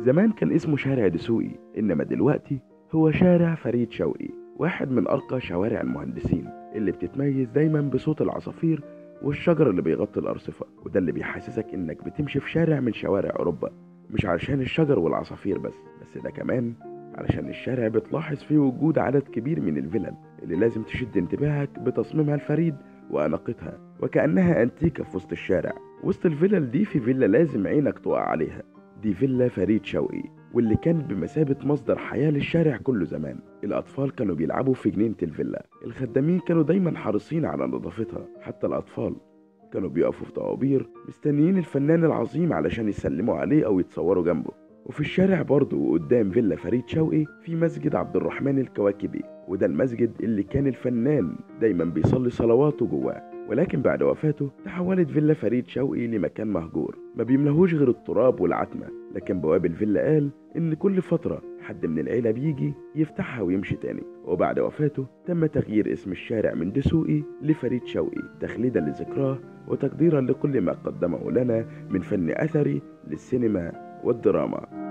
زمان كان اسمه شارع دسوقي إنما دلوقتي هو شارع فريد شوقي واحد من أرقى شوارع المهندسين اللي بتتميز دايما بصوت العصافير والشجر اللي بيغطي الأرصفة وده اللي بيحسسك إنك بتمشي في شارع من شوارع أوروبا مش علشان الشجر والعصافير بس بس ده كمان علشان الشارع بتلاحظ فيه وجود عدد كبير من الفلل اللي لازم تشد انتباهك بتصميمها الفريد وأناقتها وكأنها أنتيكة في وسط الشارع وسط الفلل دي في فيلا لازم عينك تقع عليها دي فيلا فريد شوقي واللي كان بمثابة مصدر حياة للشارع كله زمان الأطفال كانوا بيلعبوا في جنينة الفيلا الخدامين كانوا دايما حريصين على نظافتها حتى الأطفال كانوا بيقفوا في طوابير مستنيين الفنان العظيم علشان يسلموا عليه أو يتصوروا جنبه وفي الشارع برضه وقدام فيلا فريد شوقي في مسجد عبد الرحمن الكواكبي وده المسجد اللي كان الفنان دايما بيصلي صلواته جواه ولكن بعد وفاته تحولت فيلا فريد شوقي لمكان مهجور ما بيملهوش غير التراب والعتمة لكن بواب الفيلا قال إن كل فترة حد من العيلة بيجي يفتحها ويمشي تاني وبعد وفاته تم تغيير اسم الشارع من دسوقي لفريد شوقي تخليدا لذكراه وتقديرا لكل ما قدمه لنا من فن أثري للسينما والدراما